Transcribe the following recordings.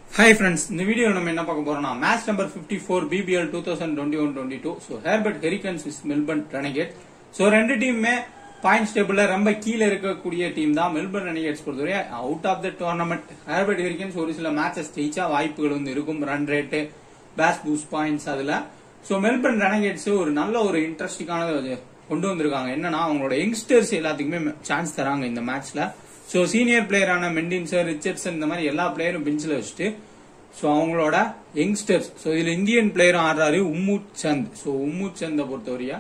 hi friends இந்த video நம்ம என்ன பார்க்க போறோம்னா match number 54 four BBL two thousand twenty one twenty two so Hobart Hurricanes vs Melbourne Renegade so ரெண்டு டீமுமே பாயிண்ட்ஸ் டேபிள்ல ரொம்ப கீழே இருக்கக்கூடிய டீம் தான் மெல்பர்ன் ரெனகேட்ஸ் பொறுத்தவரை out of the tournament Hobart Hurricanes ஒரு சில மேட்சஸ் ஜெயிச்சா வாய்ப்புகள் வந்து இருக்கும் run rate base boost points அதுல ஸோ மெல்பர்ன் ரெனகேட்ஸ் ஒரு நல்ல ஒரு இன்ட்ரெஸ்டிங்கான கொண்டு வந்திருக்காங்க என்னன்னா அவங்களோட யங்ஸ்டர்ஸ் எல்லாத்துக்குமே சான்ஸ் தராங்க இந்த மேட்ச்ல ஸோ சீனியர் பிளேயரான மெண்டின்சர் ரிச்சர்ட்சன் இந்த மாதிரி எல்லா பிளேயரும் பெஞ்சில் வச்சுட்டு ஸோ அவங்களோட யங்ஸ்டர்ஸ் ஸோ இதுல இந்தியன் பிளேயரும் ஆடுறாரு உம்மூத் சந்த் ஸோ உம்மூத் சந்தை பொறுத்தவரையா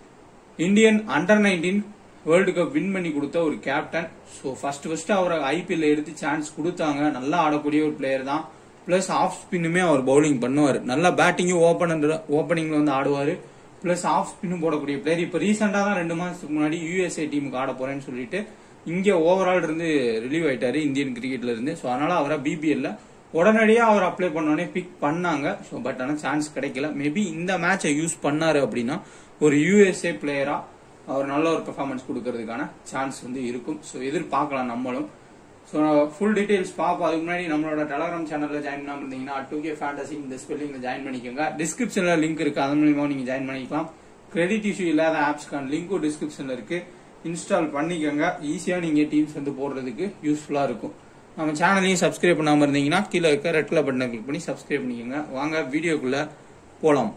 Indian under nineteen world cup win பண்ணி கொடுத்த ஒரு கேப்டன் ஸோ ஃபர்ஸ்ட் ஃபர்ஸ்ட் அவரை ஐபிஎல் எடுத்து சான்ஸ் கொடுத்தாங்க நல்லா ஆடக்கூடிய ஒரு பிளேயர் தான் பிளஸ் ஆஃப் ஸ்பின்னுமே அவர் பவுலிங் பண்ணுவார் நல்லா பேட்டிங்கும் ஓப்பனர் ஓப்பனிங்ல வந்து ஆடுவார் பிளஸ் ஆஃப் ஸ்பின்னும் போடக்கூடிய பிளேயர் இப்போ ரீசெண்டா தான் ரெண்டு மாசத்துக்கு முன்னாடி யூஎஸ்ஏ டீமுக்கு ஆட போறேன்னு சொல்லிட்டு இங்க ஓவரால் இருந்து ரிலீவ் ஆயிட்டாரு இந்தியன் கிரிக்கெட்ல இருந்து ஸோ அதனால அவரை பிபிஎல்ல உடனடியா அவர் அப்ளை பண்ணோடனே பிக் பண்ணாங்க ஸோ பட் ஆனால் சான்ஸ் கிடைக்கல மேபி இந்த மேட்சை யூஸ் பண்ணாரு அப்படின்னா ஒரு யூஎஸ்ஏ பிளேயரா அவர் நல்ல ஒரு பெர்ஃபார்மன்ஸ் கொடுக்கறதுக்கான சான்ஸ் வந்து இருக்கும் ஸோ எதிர்பார்க்கலாம் நம்மளும் ஸோ ஃபுல் டீடைல்ஸ் பார்ப்போம் அதுக்கு முன்னாடி நம்மளோட டெலகிராம் சேனல்ல ஜாயின் பண்ணாம இருந்தீங்கன்னா டூ கே ஃபேண்டசி இந்த ஸ்பெல்லிங்ல ஜாயின் பண்ணிக்கோங்க டிஸ்கிரிப்ஷன்ல லிங்க் இருக்கு அது மூலியமா நீங்க ஜாயின் பண்ணிக்கலாம் கிரெடிட் இஷ்யூ இல்லாத ஆப்ஸ்க்கான லிங்க்கும் டிஸ்கிரிப்ஷன்ல இருக்கு இன்ஸ்டால் பண்ணிக்கோங்க ஈஸியா நீங்க டீம்ஸ் வந்து போடுறதுக்கு யூஸ்ஃபுல்லா இருக்கும் நம்ம சேனலையும் சப்ஸ்கிரைப் பண்ணாம இருந்தீங்கன்னா கீழே இருக்க ரெட் கலர் பட்டனை கிளிக் பண்ணி சப்ஸ்கிரைப் பண்ணிக்கோங்க வாங்க வீடியோக்குள்ள போலாம்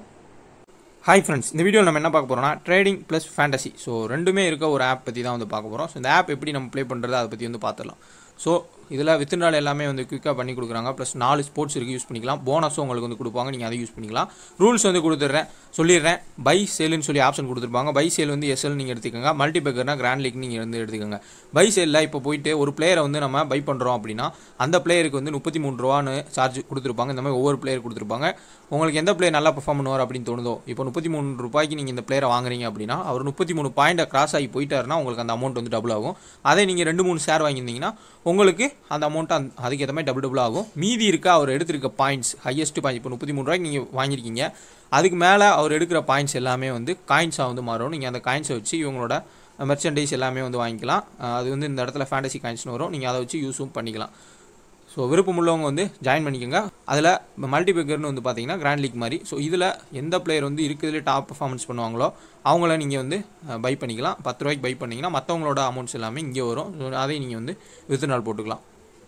ஹாய் ஃப்ரெண்ட்ஸ் இந்த வீடியோவில் நம்ம என்ன பார்க்க போறோம்னா ட்ரேடிங் ப்ளஸ் ஃபேண்டசி ஸோ ரெண்டுமே இருக்க ஒரு ஆப் பற்றி தான் வந்து பார்க்க போகிறோம் ஸோ இந்த ஆப் எப்படி நம்ம ப்ளே பண்ணுறது அதை பற்றி வந்து பார்த்துடலாம் ஸோ இதில் வித்தின்றால் எல்லாமே வந்து குயிக்காக பண்ணி கொடுக்குறாங்க ப்ளஸ் நாலு ஸ்போர்ட்ஸ் இருக்குது யூஸ் பண்ணிக்கலாம் போனஸும் உங்களுக்கு வந்து கொடுப்பாங்க நீங்கள் அதை யூஸ் பண்ணிக்கலாம் ரூல்ஸ் வந்து கொடுத்துட்றேன் சொல்லிடுறேன் பை சேல்னு சொல்லி ஆப்ஷன் கொடுத்துருப்பாங்க பை சேல் வந்து எஸ்எல் நீங்கள் எடுத்துக்கோங்க மல்டி பேக்கர்னா கிராண்ட் லீக் நீங்கள் வந்து எடுத்துக்கோங்க பை சேலில் இப்போ போயிட்டு ஒரு பிளேயரை வந்து நம்ம பை பண்ணுறோம் அப்படின்னா அந்த பிளேயருக்கு வந்து முப்பத்தி மூணு ரூபான்னு சார்ஜ் கொடுத்துருப்பாங்க இந்த மாதிரி ஒவ்வொரு பிளேயர் கொடுத்துருப்பாங்க உங்களுக்கு எந்த பிளேயர் நல்லா பெர்ஃபார்ம் பண்ணுவார் அப்படின்னு தோணுதோ இப்போ முப்பத்தி மூணு ரூபாய்க்கு நீங்கள் இந்த பிளேயரை வாங்குறீங்க அப்படின்னா அவர் முப்பத்தி மூணு பாயிண்டை கிராஸ் ஆகி போயிட்டாருன்னா உங்களுக்கு அந்த அமௌண்ட் வந்து டபுள் ஆகும் அதே நீங்கள் ரெண்டு மூணு ஷேர் வாங்கியிருந்தீங்கன்னா உங்களுக்கு அந்த அமௌண்ட் அந்த அதுக்கேற்ற மாதிரி டபுள் டபுள் ஆகும் மீதி இருக்க அவர் எடுத்திருக்க பாயிண்ட்ஸ் ஹையஸ்ட் பாயிண்ட் இப்போ முப்பத்தி மூணு ரூபாய்க்கு நீங்கள் வாங்கியிருக்கீங்க அதுக்கு மேலே அவர் எடுக்கிற பாயிண்ட்ஸ் எல்லாமே வந்து காயின்ஸாக வந்து மாறும் நீங்கள் அந்த காயின்ஸை வச்சு இவங்களோட மெர்ச்சன்டைஸ் எல்லாமே வந்து வாங்கிக்கலாம் அது வந்து இந்த இடத்துல ஃபேண்டசி காயின்ஸ்னு வரும் நீங்கள் அதை வச்சு யூஸும் பண்ணிக்கலாம் ஸோ விருப்பம் உள்ளவங்க வந்து ஜாயின் பண்ணிக்கோங்க அதில் மல்டிபேக்கர்னு வந்து பார்த்தீங்கன்னா கிராண்ட் லீக் மாதிரி ஸோ இதில் எந்த பிளேயர் வந்து இருக்கிறதுலே டாப் பர்ஃபார்மன்ஸ் பண்ணுவாங்களோ அவங்கள நீங்கள் வந்து பை பண்ணிக்கலாம் பத்து ரூபாய்க்கு பை பண்ணிங்கன்னா மற்றவங்களோட அமௌண்ட்ஸ் எல்லாமே இங்கே வரும் ஸோ அதையும் நீங்கள் வந்து வித்து நாள் போட்டுக்கலாம்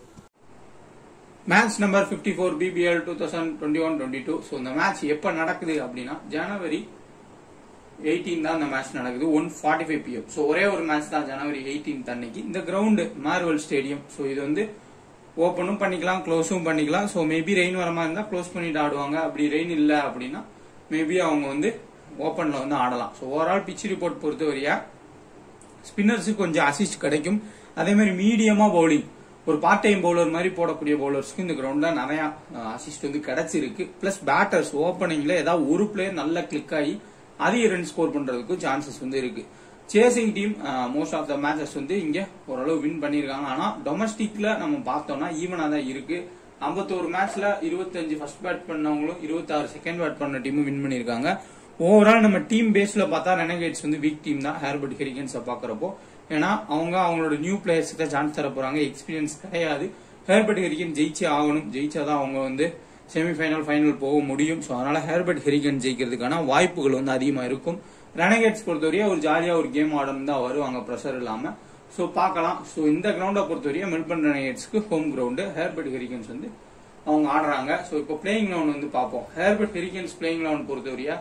match number fifty four BBL two thousand twenty one twenty two so இந்த மேட்ச் எப்போ நடக்குது அப்படின்னா ஜனவரி எயிட்டீன் தான் இந்த மேட்ச் நடக்குது one forty five PM so ஒரே ஒரு மேட்ச் தான் ஜனவரி எயிட்டீன் அன்னைக்கு இந்த கிரவுண்டு மார்வல் ஸ்டேடியம் ஸோ இது வந்து ஓப்பனும் பண்ணிக்கலாம் க்ளோஸும் பண்ணிக்கலாம் ஸோ மேபி ரெயின் வர மாதிரி இருந்தால் க்ளோஸ் பண்ணிட்டு ஆடுவாங்க அப்படி ரெயின் இல்லை அப்படின்னா மேபி அவங்க வந்து ஓப்பனில் வந்து ஆடலாம் ஸோ ஓவரால் பிச் ரிப்போர்ட் பொறுத்தவரையா ஸ்பின்னர்ஸுக்கு கொஞ்சம் அசிஸ்ட் கிடைக்கும் அதே மாதிரி மீடியமா பவுலிங் ஒரு பார்ட் டைம் பவுலர் மாதிரி போடக்கூடிய பவுலர்ஸ்க்கு இந்த கிரவுண்ட்ல நிறைய அசிஸ்ட் வந்து கிடைச்சிருக்கு பிளஸ் பேட்டர்ஸ் ஓப்பனிங்ல ஏதாவது ஒரு பிளேயர் நல்லா கிளிக் ஆகி அதிக ரன் ஸ்கோர் பண்றதுக்கு சான்சஸ் வந்து இருக்கு chasing team most of the matches வந்து இங்க ஓரளவு வின் பண்ணிருக்காங்க ஆனா டொமஸ்டிக்ல நம்ம பார்த்தோம்னா ஈவனா தான் இருக்கு ஐம்பத்தோரு மேட்ச்ல இருபத்தஞ்சு ஃபர்ஸ்ட் பேட் பண்ணவங்களும் இருபத்தாறு செகண்ட் பேட் பண்ண டீமும் வின் பண்ணிருக்காங்க ஓவரால் நம்ம டீம் பேஸ்ல பார்த்தா ரெனகேட்ஸ் வந்து வீக் டீம் தான் ஹேர்பர்ட் ஹெரிகன்ஸை பாக்குறப்போ ஏன்னா அவங்க அவங்களோட நியூ பிளேயர்ஸ்க்கு தான் சான்ஸ் தர போறாங்க எக்ஸ்பீரியன்ஸ் கிடையாது ஹேர்பர்ட் ஹெரிகன் ஜெயிச்சே ஆகணும் ஜெயிச்சாதான் அவங்க வந்து செமிஃபைனல் ஃபைனல் போக முடியும் ஸோ அதனால ஹேர்பர்ட் ஹெரிகன் ஜெயிக்கிறதுக்கான வாய்ப்புகள் வந்து அதிகமா இருக்கும் ரெனகேட்ஸ் பொறுத்தவரையா ஒரு ஜாலியா ஒரு கேம் ஆடணும் தான் வருவாங்க ப்ரெஷர் இல்லாம ஸோ பார்க்கலாம் ஸோ இந்த கிரவுண்டை பொறுத்தவரையா மெல்பர்ன் ரெனகேட்ஸ்க்கு ஹோம் கிரவுண்டு ஹேர்பர்ட் ஹெரிகன்ஸ் வந்து அவங்க ஆடுறாங்க ஸோ இப்போ பிளேயிங் லெவன் வந்து பார்ப்போம் ஹேர்பர்ட் ஹெரிகன்ஸ் பிளேயிங் லெவன் பொறுத்தவரையா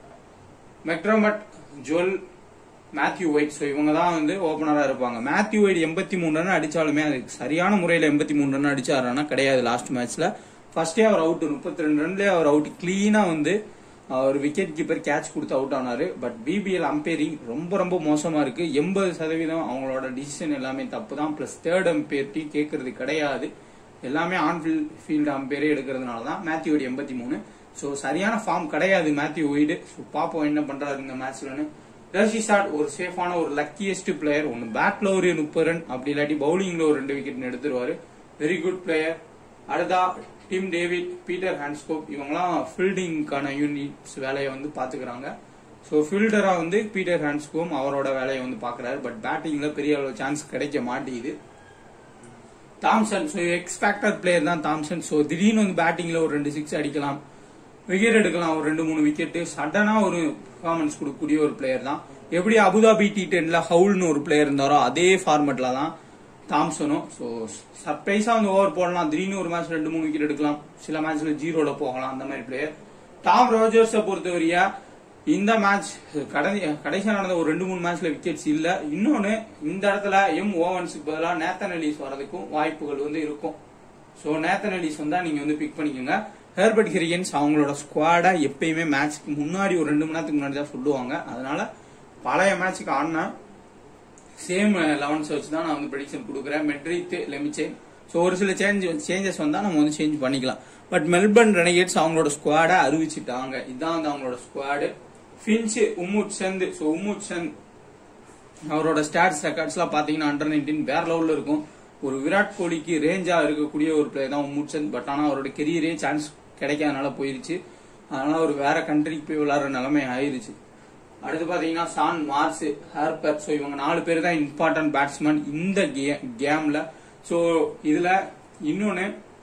McDermott Jewell Matthew Wade so இவங்க தான் வந்து ஓப்பனரா இருப்பாங்க மேத்யூ ஒயிட் எண்பத்தி மூணு ரன் அடிச்சாலுமே அது சரியான முறையில் எண்பத்தி மூணு ரன் அடிச்சாருன்னா கிடையாது லாஸ்ட் மேட்ச்ல ஃபர்ஸ்டே அவர் அவுட் முப்பத்தி ரெண்டு ரன்லேயே அவர் அவுட் கிளீனா வந்து அவர் விக்கெட் கீப்பர் கேட்ச் கொடுத்து அவுட் ஆனாரு பட் பிபிஎல் அம்பேரிங் ரொம்ப ரொம்ப மோசமா இருக்கு எண்பது சதவீதம் அவங்களோட டிசிஷன் எல்லாமே தப்பு தான் பிளஸ் தேர்ட் அம்பேர் டீ கேட்கறது கிடையாது எல்லாமே ஆன் ஃபீல்டு அம்பேரே எடுக்கிறதுனால தான் மேத்யூ ஒயிட் எண்பத்தி மூணு ஸோ சரியான ஃபார்ம் கிடையாது மேத்யூ ஒயிடு ஸோ பார்ப்போம் என்ன பண்றாரு இந்த மேட்ச்லன்னு ரஷி ஷாட் ஒரு சேஃபான ஒரு லக்கியஸ்ட் பிளேயர் ஒன்னு பேட்ல ஒரு முப்பது ரன் அப்படி இல்லாட்டி பவுலிங்ல ஒரு ரெண்டு விக்கெட் எடுத்துருவாரு வெரி குட் பிளேயர் அடுத்தா டிம் டேவிட் பீட்டர் ஹேண்ட்ஸ்கோப் இவங்கலாம் ஃபீல்டிங்கான யூனிட்ஸ் வேலையை வந்து பாத்துக்கிறாங்க ஸோ ஃபீல்டரா வந்து பீட்டர் ஹேண்ட்ஸ்கோம் அவரோட வேலையை வந்து பாக்குறாரு பட் பேட்டிங்ல பெரிய அளவு சான்ஸ் கிடைக்க மாட்டேங்குது Thomson so X factor player தான் தாம்சன் ஸோ திடீர்னு வந்து பேட்டிங்ல ஒரு ரெண்டு சிக்ஸ் அடிக்கலாம் விக்கெட் எடுக்கலாம் ஒரு ரெண்டு மூணு விக்கெட் சடனா ஒரு பர்ஃபார்மன்ஸ் கொடுக்கக்கூடிய ஒரு பிளேயர் தான் எப்படி அபுதாபி டி டென்ல ஹவுல்னு ஒரு பிளேயர் இருந்தாரோ அதே ஃபார்மெட்ல தான் தாம்சனும் ஸோ சர்ப்ரைஸா வந்து ஓவர் போடலாம் திடீர்னு ஒரு மேட்ச் ரெண்டு மூணு விக்கெட் எடுக்கலாம் சில மேட்ச்ல ஜீரோல போகலாம் அந்த மாதிரி பிளேயர் டாம் ரோஜர்ஸை பொறுத்தவரையா இந்த மேட்ச் கடந்த கடைசியா நடந்த ஒரு ரெண்டு மூணு மேட்ச்ல விக்கெட்ஸ் இல்ல இன்னொன்னு இந்த இடத்துல எம் ஓவன்ஸுக்கு பதிலாக நேத்தன் அலீஸ் வரதுக்கும் வாய்ப்புகள் வந்து இருக்கும் சோ நேத்தன் அலீஸ் வந்தா நீங்க வந்து பிக் பண்ணிக்கோங்க ஹெர்பர்ட் ஹிரியன்ஸ் அவங்களோட ஸ்குவாடை எப்பயுமே மேட்ச்க்கு முன்னாடி ஒரு ரெண்டு மணி நேரத்துக்கு முன்னாடி தான் சொல்லுவாங்க அதனால பழைய மேட்ச்சுக்கு ஆடினா சேம் லெவன்ஸ் வச்சு தான் நான் வந்து ப்ரெடிக்ஷன் கொடுக்குறேன் மெட்ரித் லெமிச்சேன் ஸோ ஒரு சில சேஞ்ச் சேஞ்சஸ் வந்தா நம்ம வந்து சேஞ்ச் பண்ணிக்கலாம் பட் மெல்பர்ன் ரெனகேட்ஸ் அவங்களோட ஸ்குவாடை அறிவிச்சிட்டாங்க இதுதான் வந்து அவங்களோட squad Finch Unmukt Chand so Unmukt Chand அவரோட ஸ்டாட்ஸ் ரெக்கார்ட்ஸ்லாம் பாத்தீங்கன்னா அண்டர் நைன்டீன் வேற லெவல்ல இருக்கும் ஒரு விராட் கோலிக்கு ரேஞ்சா இருக்கக்கூடிய ஒரு பிளேயர் தான் உம்முட் சந்த் பட் ஆனா அவரோட கெரியரே சான்ஸ் கிடைக்காதனால போயிருச்சு அதனால ஒரு வேற கண்ட்ரிக்கு போய் விளையாடுற நிலைமை ஆயிருச்சு அடுத்து பாத்தீங்கன்னா சான் மார்ஸ் ஹார்பர் ஸோ இவங்க நாலு பேர் தான் இம்பார்ட்டன்ட் பேட்ஸ்மேன் இந்த கேம்ல ஸோ இதுல இன்னொன்னு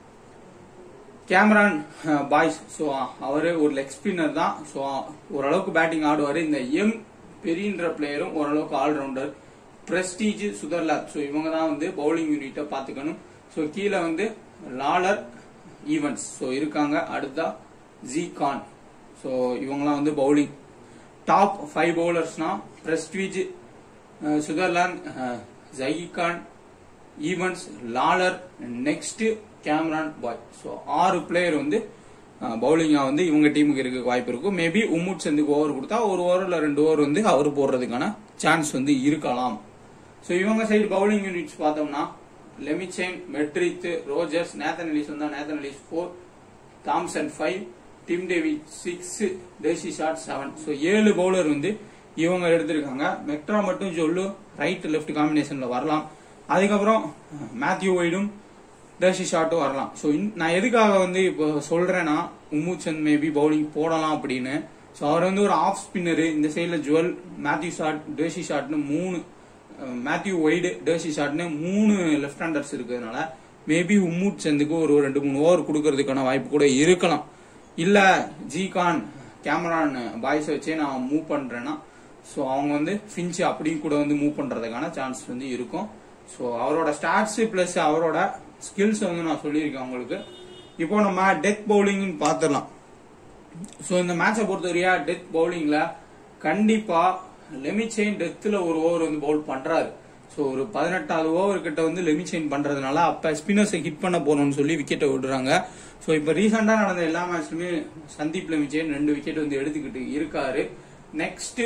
கேமரான் பாய்ஸ் ஸோ அவரு ஒரு லெக் ஸ்பின்னர் தான் ஸோ ஓரளவுக்கு பேட்டிங் ஆடுவாரு இந்த எம் பெரியன்ற பிளேயரும் ஓரளவுக்கு ஆல்ரவுண்டர் பிரஸ்டீஜ் சுதர்லாத் ஸோ இவங்க தான் வந்து பவுலிங் யூனிட்டை பார்த்துக்கணும் ஸோ கீழே வந்து லாலர் ஈவன்ஸ் ஸோ இருக்காங்க அடுத்தா ஜி கான் ஸோ இவங்கலாம் வந்து பவுலிங் டாப் ஃபைவ் பவுலர்ஸ்னா பிரஸ்டீஜ் சுதர்லாந்து ஜைகான் Evans Lalor next Cameron Boyce so ஆறு பிளேயர் வந்து பவுலிங்கா வந்து இவங்க டீமுக்கு இருக்க வாய்ப்பு இருக்கும் மேபி உம்முட் சந்துக்கு ஓவர் கொடுத்தா ஒரு ஓவர்ல ரெண்டு ஓவர் வந்து அவர் போடுறதுக்கான சான்ஸ் வந்து இருக்கலாம் ஸோ இவங்க சைடு பவுலிங் யூனிட்ஸ் பார்த்தோம்னா லெமிச்சைன் மெட்ரித் ரோஜர்ஸ் நேத்தன் அலிஸ் வந்தா Nathan Ellis four Thomson five Tim David six Darcy Short seven so ஏழு பவுலர் வந்து இவங்க எடுத்திருக்காங்க மெக்ட்ரா மட்டும் சொல்லு ரைட் லெஃப்ட் காம்பினேஷன்ல வரலாம் அதுக்கப்புறம் மேத்யூ ஒய்டும் டேசி ஷாட்டும் வரலாம் ஸோ நான் எதுக்காக வந்து இப்போ சொல்றேன்னா உம்முச்சந்த் மேபி பவுலிங் போடலாம் அப்படின்னு ஸோ அவர் வந்து ஒரு ஆஃப் ஸ்பின்னரு இந்த சைடில் ஜுவல் மேத்யூ ஷாட் டேசி ஷாட்னு மூணு மேத்யூ ஒய்டு டேசி ஷாட்னு மூணு லெஃப்ட் ஹேண்டர்ஸ் இருக்கிறதுனால மேபி உம்மூட் சந்துக்கு ஒரு ரெண்டு மூணு ஓவர் கொடுக்கறதுக்கான வாய்ப்பு கூட இருக்கலாம் இல்ல ஜிகான் கேமரான் பாய்ஸ் வச்சே நான் மூவ் பண்றேன்னா ஸோ அவங்க வந்து ஃபின்ச் அப்படியும் கூட வந்து மூவ் பண்றதுக்கான சான்ஸ் வந்து இருக்கும் ஸோ அவரோட ஸ்டாட்ஸ் பிளஸ் அவரோட ஸ்கில்ஸ் வந்து நான் சொல்லியிருக்கேன் உங்களுக்கு இப்போ நம்ம டெத் பவுலிங்னு பார்த்துடலாம் ஸோ இந்த மேட்சை பொறுத்தவரையா டெத் பவுலிங்ல கண்டிப்பா லெமிச்சைன் டெத்தில் ஒரு ஓவர் வந்து பவுல் பண்றாரு ஸோ ஒரு பதினெட்டாவது ஓவர் கிட்ட வந்து லெமிச்சைன் பண்றதுனால அப்ப ஸ்பின்னர்ஸை ஹிட் பண்ண போறோம்னு சொல்லி விக்கெட்டை விடுறாங்க ஸோ இப்போ ரீசெண்டா நடந்த எல்லா மேட்ச்லுமே சந்தீப் லெமிச்சைன் ரெண்டு விக்கெட் வந்து எடுத்துக்கிட்டு இருக்காரு நெக்ஸ்ட்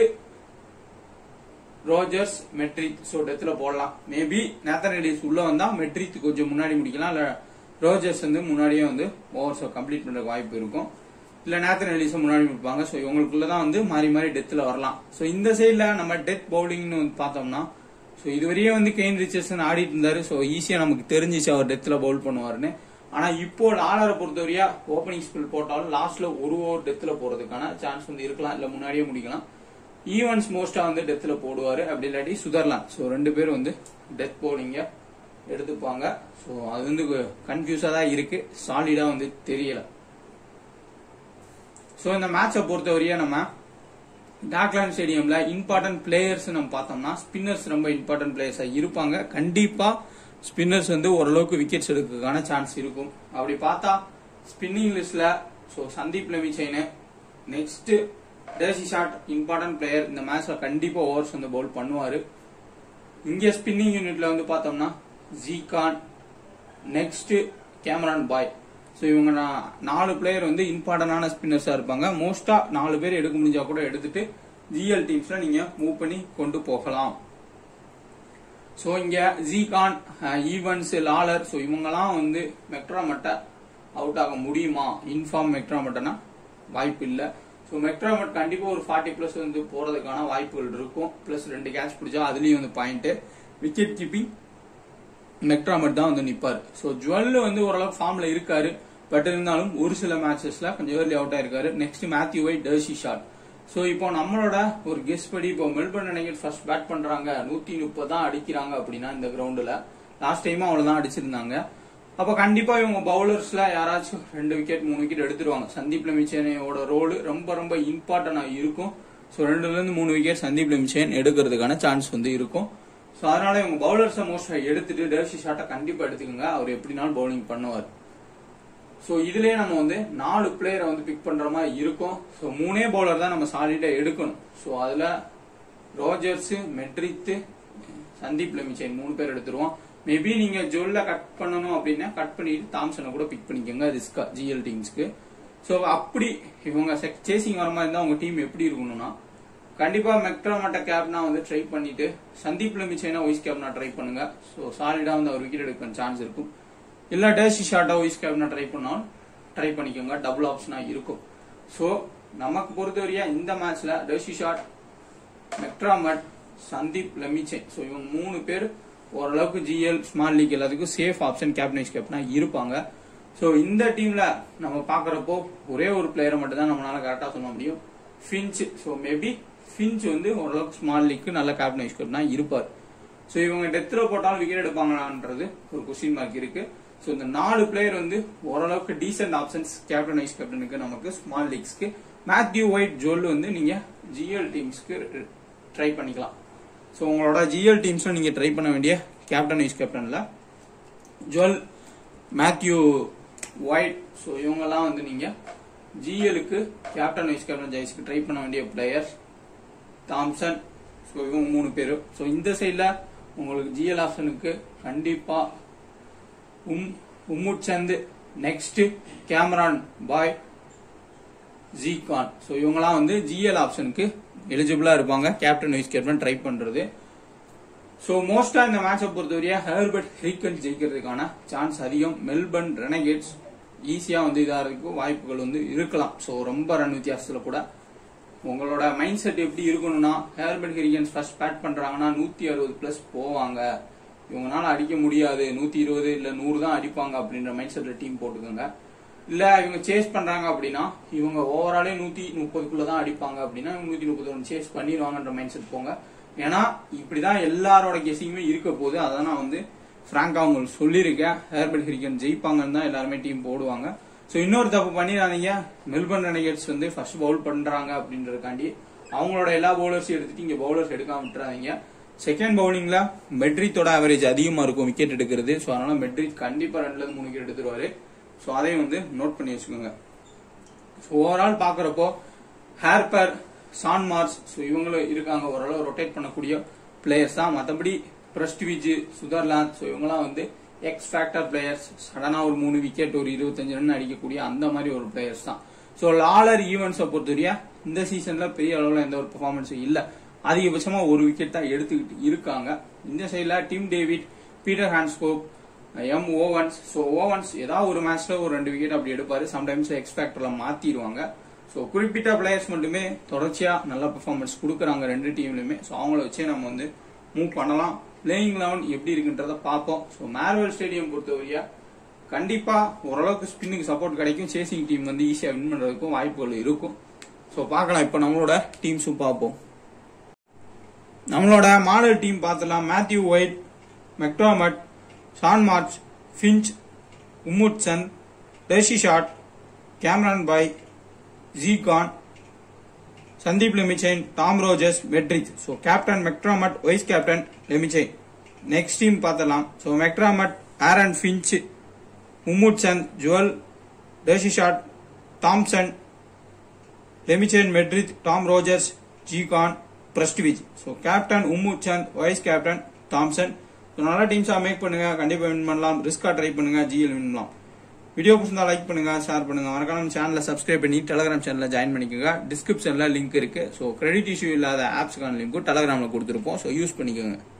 ரோஜர்ஸ் மெட்ரித் ஸோ டெத்தில் போடலாம் மேபி நேத்தன் எலிஸ் உள்ள வந்தா மெட்ரித் கொஞ்சம் முன்னாடி முடிக்கலாம் இல்ல ரோஜர்ஸ் வந்து முன்னாடியே வந்து ஓவர்ஸை கம்ப்ளீட் பண்ற வாய்ப்பு இருக்கும் இல்ல நேத்தன் எலிஸை முன்னாடி முடிப்பாங்க ஸோ இவங்களுக்குள்ள தான் வந்து மாறி மாறி டெத்தில் வரலாம் ஸோ இந்த சைடில் நம்ம டெத் பவுலிங்னு வந்து பார்த்தோம்னா ஸோ இதுவரையே வந்து கெயின் ரிச்சர்சன் ஆடிட்டு இருந்தாரு ஸோ ஈஸியா நமக்கு தெரிஞ்சிச்சு அவர் டெத்தில் பவுல் பண்ணுவாருன்னு ஆனா இப்போ லாலரை பொறுத்தவரையா ஓப்பனிங் ஸ்பில் போட்டாலும் லாஸ்ட்ல ஒரு ஓவர் டெத்தில் போறதுக்கான சான்ஸ் வந்து இருக்கலாம் இல்ல முன்னாடியே முடிக்கலாம் ஈவன்ஸ் மோஸ்டா வந்து டெத்ல போடுவாரு அப்படி இல்லாட்டி சுதர்லான் ஸோ ரெண்டு பேரும் வந்து டெத் பவுலிங்க எடுத்துப்பாங்க ஸோ அது வந்து கன்ஃபியூஸா தான் இருக்கு சாலிடா வந்து தெரியல ஸோ இந்த மேட்சை பொறுத்தவரையா நம்ம டாக்லாண்ட் ஸ்டேடியம்ல இம்பார்ட்டன்ட் பிளேயர்ஸ் நம்ம பார்த்தோம்னா ஸ்பின்னர்ஸ் ரொம்ப இம்பார்ட்டன்ட் பிளேயர்ஸா இருப்பாங்க கண்டிப்பா ஸ்பின்னர்ஸ் வந்து ஓரளவுக்கு விக்கெட்ஸ் எடுக்கிறதுக்கான சான்ஸ் இருக்கும் அப்படி பார்த்தா ஸ்பின்னிங் லிஸ்ட்ல ஸோ சந்தீப் லெமிச்சைனு next Darcy Short important player இந்த மேட்ச்ல கண்டிப்பா ஓவர்ஸ் வந்து பவுல் பண்ணுவாரு இங்க ஸ்பின்னிங் யூனிட்ல வந்து பார்த்தோம்னா ஜிகான் நெக்ஸ்ட் கேமரான் பாய் ஸோ இவங்க நா- நாலு பிளேயர் வந்து இம்பார்ட்டன்டான ஸ்பின்னர்ஸா இருப்பாங்க மோஸ்டா நாலு பேர் எடுக்க முடிஞ்சா கூட எடுத்துட்டு ஜிஎல் டீம்ஸ்ல நீங்க மூவ் பண்ணி கொண்டு போகலாம் ஸோ இங்க ஜிகான் ஈவன்ஸ் லாலர் ஸோ இவங்கெல்லாம் வந்து மெக்ட்ரா மட்டை அவுட் ஆக முடியுமா இன்ஃபார்ம் மெக்ட்ரா மட்டனா வாய்ப்பு இல்லை ஸோ மெக்ட்ரா மட் கண்டிப்பா ஒரு ஃபார்ட்டி பிளஸ் வந்து போறதுக்கான வாய்ப்புகள் இருக்கும் பிளஸ் ரெண்டு கேட்ச் பிடிச்சா அதுலயும் வந்து பாயிண்ட் விக்கெட் கீப்பிங் மெக்ட்ராமட் தான் வந்து நிப்பாரு ஸோ ஜுவல் வந்து ஓரளவு ஃபார்ம்ல இருக்காரு பட் இருந்தாலும் ஒரு சில மேட்சஸ்ல கொஞ்சம் ஏர்லி அவுட் ஆயிருக்காரு next Matthew Wade Darcy Short so இப்போ நம்மளோட ஒரு கெஸ் படி இப்போ மெல்பர்ன் நினைக்கிற ஃபர்ஸ்ட் பேட் பண்றாங்க நூத்தி முப்பது தான் அடிக்கிறாங்க அப்படின்னா இந்த கிரவுண்டுல லாஸ்ட் டைமும் அவ்வளவுதான் அடிச்சிருந்தாங்க அப்ப கண்டிப்பா இவங்க பவுலர்ஸ்ல யாராச்சும் ரெண்டு விக்கெட் மூணு விக்கெட் எடுத்துருவாங்க சந்தீப் லமிச்சேனையோட ரோல் ரொம்ப ரொம்ப இம்பார்ட்டன்டா இருக்கும் ஸோ ரெண்டுல இருந்து மூணு விக்கெட் சந்தீப் லமிச்சேன் எடுக்கிறதுக்கான சான்ஸ் வந்து இருக்கும் ஸோ அதனால இவங்க பவுலர்ஸை மோஸ்ட் எடுத்துட்டு டேர்சி ஷாட்டை கண்டிப்பா எடுத்துக்கோங்க அவர் எப்படினாலும் பவுலிங் பண்ணுவார் ஸோ இதுலயே நம்ம வந்து நாலு பிளேயரை வந்து பிக் பண்ற மாதிரி இருக்கும் ஸோ மூணே பவுலர் தான் நம்ம சாலிடா எடுக்கணும் ஸோ அதுல ரோஜர்ஸ் மெட்ரித் சந்தீப் லமிச்சேன் மூணு பேர் எடுத்துருவோம் மேபி நீங்க ஜொல்ல கட் பண்ணணும் அப்படின்னா கட் பண்ணிட்டு தாம்சனை கூட பிக் பண்ணிக்கோங்க ரிஸ்கா ஜிஎல் டீம்ஸ்க்கு ஸோ அப்படி இவங்க சேசிங் வர மாதிரி இருந்தா உங்க டீம் எப்படி இருக்கணும்னா கண்டிப்பா மெக்ட்ராமட்ட கேப்னா வந்து ட்ரை பண்ணிட்டு சந்தீப் லமிச்சேனா ஒய்ஸ் கேப்னா ட்ரை பண்ணுங்க ஸோ சாலிடா வந்து அவர் விக்கெட் எடுக்க சான்ஸ் இருக்கும் இல்ல டேசி ஷாட்டா ஒய்ஸ் கேப்னா ட்ரை பண்ணாலும் ட்ரை பண்ணிக்கோங்க டபுள் ஆப்ஷனா இருக்கும் ஸோ நமக்கு பொறுத்தவரையா இந்த மேட்ச்ல Darcy Short McDermott Sandeep Lamichhane so இவங்க மூணு பேர் ஓரளவுக்கு ஜிஎல் ஸ்மால் லீக் எல்லாத்துக்கும் சேஃப் ஆப்ஷன் கேப்டனைஸ் கேப்டனா இருப்பாங்க ஸோ இந்த டீம்ல நம்ம பாக்குறப்போ ஒரே ஒரு பிளேயரை மட்டும் தான் நம்மளால கரெக்டா சொல்ல முடியும் ஃபின்ச் ஸோ மேபி ஃபின்ச் வந்து ஓரளவுக்கு ஸ்மால் லீக்கு நல்ல கேப்டனைஸ் கேப்டனா இருப்பார் ஸோ இவங்க டெத் த்ரோ போட்டாலும் விக்கெட் எடுப்பாங்களான்றது ஒரு கொஸ்டின் மார்க் இருக்கு ஸோ இந்த நாலு பிளேயர் வந்து ஓரளவுக்கு டீசென்ட் ஆப்ஷன்ஸ் கேப்டன் வைஸ் கேப்டனுக்கு நமக்கு ஸ்மால் லீக்ஸ்க்கு மேத்யூ ஒயிட் ஜோல் வந்து நீங்க ஜிஎல் டீம்ஸ்க்கு ட்ரை பண்ணிக்கலாம் ஸோ உங்களோட ஜிஎல் டீம்ஸ்ல நீங்க ட்ரை பண்ண வேண்டிய கேப்டன் வைஸ் கேப்டன்ல ஜுவல் மேத்யூ ஒயிட் ஸோ இவங்கெல்லாம் வந்து நீங்க ஜிஎலுக்கு கேப்டன் வைஸ் கேப்டன் ஜெயிஸ்க்கு ட்ரை பண்ண வேண்டிய பிளேயர்ஸ் தாம்சன் ஸோ இவங்க மூணு பேர் ஸோ இந்த சைடில் உங்களுக்கு ஜிஎல் ஆப்ஷனுக்கு கண்டிப்பா உம் உம்முச்சந்த் நெக்ஸ்ட் கேமரான் பாய் ஜீகான் ஸோ இவங்கலாம் வந்து ஜிஎல் ஆப்ஷனுக்கு எலிஜிபிளா இருப்பாங்க கேப்டன் வைஸ் கேப்டன் ட்ரை பண்றது ஸோ மோஸ்டா இந்த மேட்சை பொறுத்தவரையா ஹெர்பர்ட் ஹிரிக்கன் ஜெயிக்கிறதுக்கான சான்ஸ் அதிகம் மெல்பர்ன் ரெனகேட்ஸ் ஈஸியா வந்து இதாகிறதுக்கு வாய்ப்புகள் வந்து இருக்கலாம் ஸோ ரொம்ப ரன் வித்தியாசத்துல கூட உங்களோட மைண்ட் செட் எப்படி இருக்கணும்னா ஹேர்பர்ட் ஹெரிகன்ஸ் ஃபர்ஸ்ட் பேட் பண்றாங்கன்னா நூத்தி அறுபது பிளஸ் போவாங்க இவங்கனால அடிக்க முடியாது நூத்தி இருபது இல்ல நூறு தான் அடிப்பாங்க அப்படின்ற மைண்ட் செட்ல டீம் போட்டுக்கோங்க இல்ல இவங்க சேஸ் பண்றாங்க அப்படின்னா இவங்க ஓவராலே நூத்தி முப்பதுக்குள்ள தான் அடிப்பாங்க அப்படின்னா இவங்க நூத்தி முப்பது ஒன்று சேஸ் பண்ணிடுவாங்கன்ற மைண்ட் செட் போங்க ஏன்னா இப்படிதான் எல்லாரோட கெஸிங்குமே இருக்க போகுது அதான் நான் வந்து பிராங்கா உங்களுக்கு சொல்லியிருக்கேன் ஹேர்பர்ட் ஹெரிகன் ஜெயிப்பாங்கன்னு தான் எல்லாருமே டீம் போடுவாங்க ஸோ இன்னொரு தப்பு பண்ணிடாதீங்க மெல்பர்ன் ரெனகேட்ஸ் வந்து ஃபர்ஸ்ட் பவுல் பண்றாங்க அப்படின்றதுக்காண்டி அவங்களோட எல்லா பவுலர்ஸையும் எடுத்துட்டு இங்க பவுலர்ஸ் எடுக்காம விட்டுறாதீங்க செகண்ட் பவுலிங்ல மெட்ரித்தோட ஆவரேஜ் அதிகமா இருக்கும் விக்கெட் எடுக்கிறது ஸோ அதனால மெட்ரித் கண்டிப்பா ரெண்டுல இருந்து மூணு விக்கெட் எடுத்துருவாரு ஸோ அதையும் வந்து நோட் பண்ணி வச்சுக்கோங்க ஸோ ஓவரால் பாக்குறப்போ ஹேர்பர் சான் மார்ஸ் ஸோ இவங்களும் இருக்காங்க ஓரளவு ரொட்டேட் பண்ணக்கூடிய பிளேயர்ஸ் தான் மற்றபடி பிரஸ்டிவிஜ் சுதர்லாந்து ஸோ இவங்கலாம் வந்து எக்ஸ் ஃபேக்டர் பிளேயர்ஸ் சடனா ஒரு மூணு விக்கெட் ஒரு இருபத்தஞ்சு ரன் அடிக்கக்கூடிய அந்த மாதிரி ஒரு பிளேயர்ஸ் தான் ஸோ லாலர் ஈவெண்ட்ஸை பொறுத்தவரையா இந்த சீசன்ல பெரிய அளவுல எந்த ஒரு பெர்ஃபார்மன்ஸும் இல்ல அதிகபட்சமா ஒரு விக்கெட் தான் எடுத்துக்கிட்டு இருக்காங்க இந்த சைட்ல Tim David Peter Handscomb M Owens so Owens ஏதாவது ஒரு மேட்ச்ல ஒரு ரெண்டு விக்கெட் அப்படி எடுப்பாரு சம்டைம்ஸ் எக்ஸ் ஃபேக்டர்ல மாத்திடுவாங்க ஸோ குறிப்பிட்ட பிளேயர்ஸ் மட்டுமே தொடர்ச்சியா நல்ல பெர்ஃபார்மன்ஸ் கொடுக்குறாங்க ரெண்டு டீம்லயுமே ஸோ அவங்கள வச்சே நம்ம வந்து மூவ் பண்ணலாம் பிளேயிங் லெவன் எப்படி இருக்குன்றத பார்ப்போம் ஸோ மேர்வெல் ஸ்டேடியம் பொறுத்தவரையா கண்டிப்பா ஓரளவுக்கு ஸ்பின்னுக்கு சப்போர்ட் கிடைக்கும் சேசிங் டீம் வந்து ஈஸியா வின் பண்றதுக்கும் வாய்ப்புகள் இருக்கும் ஸோ பார்க்கலாம் இப்போ நம்மளோட டீம்ஸும் பார்ப்போம் நம்மளோட மாடல் டீம் பார்த்துலாம் Matthew Wade McDermott Shaun Marsh Finch Unmukt Chand D'Arcy Short Cameron Boyce ஜீகான் Sandeep Lamichhane Tom Rogers Meredith so captain McDermott vice captain Lamichhane next team பார்த்தலாம் so McDermott Aaron Finch Unmukt Chand Jewell D'Arcy Short Thompson Lamichhane Meredith Tom Rogers ஜீகான் Prestwidge so captain உம்மு Chand vice captain Thompson so நல்ல டீம்ஸா make பண்ணுங்க கண்டிப்பா win பண்ணலாம் ரிஸ்கா ட்ரை பண்ணுங்க ஜிஎல் வின் பண்ணலாம் வீடியோ பிடிச்சிருந்தா லைக் பண்ணுங்க ஷேர் பண்ணுங்க மறக்காம சேனலை சப்ஸ்கிரைப் பண்ணி டெலகிராம் சேனல்ல ஜாயின் பண்ணிக்கோங்க டிஸ்கிரிப்ஷன்ல லிங்க் இருக்கு ஸோ கிரெடிட் இஷ்யூ இல்லாத ஆப்ஸ்க்கான லிங்க்கும் டெலகிராம்ல கொடுத்துருப்போம் ஸோ யூஸ் பண்ணிக்கோங்க